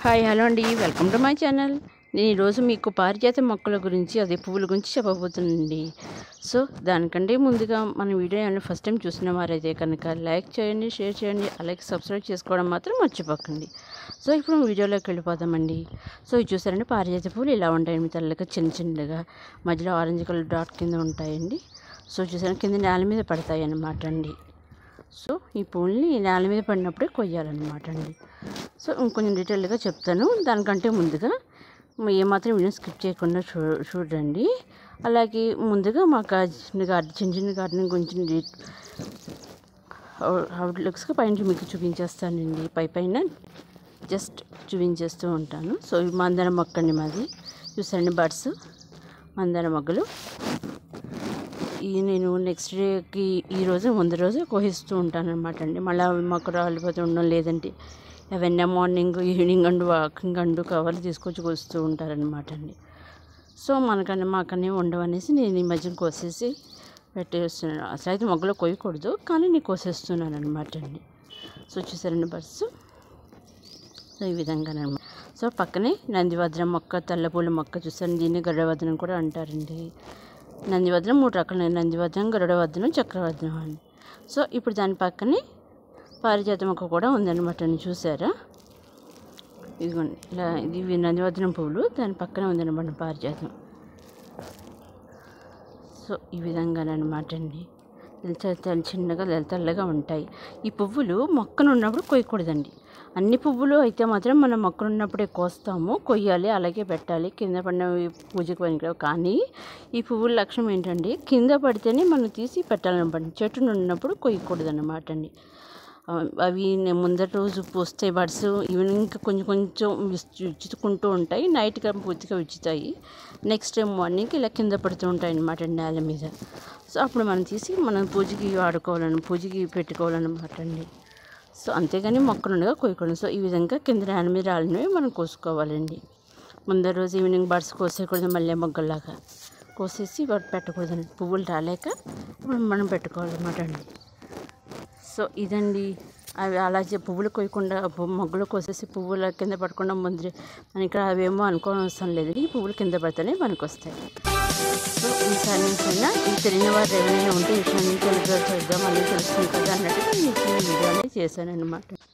Hi hello అండి welcome to my channel నేను ఈరోజు మీకు పారిజాత మొక్కల గురించి అదే పువ్వుల గురించి చెప్పబోతున్నానండి సో దానికంటే ముందుగా మన వీడియో ఏమైనా ఫస్ట్ టైం చూసిన వారైతే కనుక లైక్ చేయండి షేర్ చేయండి అలాగే సబ్స్క్రైబ్ చేసుకోవడం మాత్రం మర్చిపోకండి సో ఇప్పుడు వీడియోలోకి వెళ్ళిపోదామండి సో ఇది చూసారండి పారిజాత పువ్వులు ఇలా ఉంటాయండి తెల్లగా చిన్న చిన్నగా మధ్యలో ఆరెంజ్ కలర్ డాట్ కింద ఉంటాయండి సో చూసారా కింద నేల మీద పడతాయి అన్నమాట అండి సో ఈ పువ్వుల్ని నేల మీద పడినప్పుడే కొయ్యాలన్నమాట అండి సో ఇంకొంచెం డీటెయిల్గా చెప్తాను దానికంటే ముందుగా మ- ఏమాత్రం వీడియో స్కిప్ చేయకుండా చూ చూడండి అలాగే ముందుగా మా చిన్న గార్డెన్ చిన్న చిన్న గార్డెన్ గురించి డీ- అవు- అవుట్లుక్స్గా పైన మీకు చూపించేస్తానండి పై పైన జస్ట్ చూపించేస్తూ ఉంటాను సో ఇవి మందార మొక్క అండి మాది చూసారండి బర్డ్స్ మందార మొగ్గలు ఈ నేను నెక్స్ట్ డేకి ఈ రోజు ముందు రోజు కోహిస్తూ ఉంటాను అనమాట అండి మళ్ళీ అవి మాకు రాలిపోతూ ఉండడం లేదంటే అవన్నీ morning evening and walking and కవర్లు తీసుకొచ్చి కోస్తూ ఉంటారనమాట అండి సో మనకన్నా మాకన్నీ ఉండవనేసి నేను ఈ మధ్యన కోసేసి పెట్టేస్తున్నాను అసలు అయితే మొగ్గలో కొయ్యకూడదు కానీ నేను కోసేస్తున్నాను అనమాట అండి సో చూసారండి బర్డ్స్ సో ఈ విధంగానమాట సో పక్కనే నందివద్రం మొక్క తెల్లపూల మొక్క చూసాను దీన్ని గరుడవదనం కూడా అంటారండి నందివద్రం మూడు రకాలు ఉన్నాయి. నందివద్రం గరుడవదనం చక్రవదనం అని సో ఇప్పుడు దాని పక్కనే పారిజాత మొక్క కూడా ఉందన్నమాట అండి చూసారా ఇదిగోండి ఇలా ఇది నందివద్రం పువ్వులు దాని పక్కనే ఉందన్నమాట పారిజాతం సో ఈ విధంగానమాట అండి తెల్ల తెల్ల చిన్నగా తెల్ల తెల్లగా ఉంటాయి ఈ పువ్వులు మొక్కను ఉన్నప్పుడు కొయ్యకూడదండి అన్ని పువ్వులు అయితే మాత్రం మనం మొక్కలు ఉన్నప్పుడే కోస్తాము కొయ్యాలి అలాగే పెట్టాలి కింద పడినవి పూజకు పనికిరావు కానీ ఈ పువ్వుల లక్ష్యం ఏంటండి కింద పడితేనే మనం తీసి పెట్టాలన్నమాట చెట్టును ఉన్నప్పుడు కొయ్యకూడదు అన్నమాట అండి ఆ, అవి నే- ముందటి రోజు పూస్తాయి బడ్స్ ఈవినింగ్ ఇంకా కొంచెం కొంచెం విచ్- విచ్చుకుంటూ ఉంటాయి నైట్గా పూర్తిగా విచ్చుతాయి నెక్స్ట్ టైం మార్నింగ్ ఇలా కింద పడుతూ ఉంటాయి అన్నమాట నేల మీద సో అప్పుడు మనం తీసి మనం పూజకి వాడుకోవాలని పూజకి పెట్టుకోవాలన్నమాట అండి సో అంతేగాని మొక్కలుండగా కోయకూడదు సో ఈ విధంగా కింద నేల మీద రాలినవి మనం కోసుకోవాలండి ముందర రోజు ఈవినింగ్ బడ్స్ కోసేయకూడదు మళ్ళీ మొగ్గల్లాగా కోసేసి వాటి పెట్టకూడదండి పువ్వులు రాలేక ఇప్పుడు మనం పెట్టుకోవాలన్నమాట అండి సో ఇదండి అవి అలా చె- పువ్వులు కొయ్యకుండా పు- మొగ్గలు కోసేసి పువ్వుల కింద పడకుండా ముందు మన ఇక్కడ అవేమో అనుకోవడం లేదు ఈ పువ్వులు కింద పడితేనే మనకు వస్తాయి సో ఈసారి నుంచి అయినా ఈ తెలియని వారు ఎవరైనా ఉంటే ఈ విషయాన్ని తెలుసు చూద్దాం మళ్ళీ తెలుస్తుంది కదా అన్నట్టుగా మీకు ఈ వీడియో అనేది చేశాను అనమాట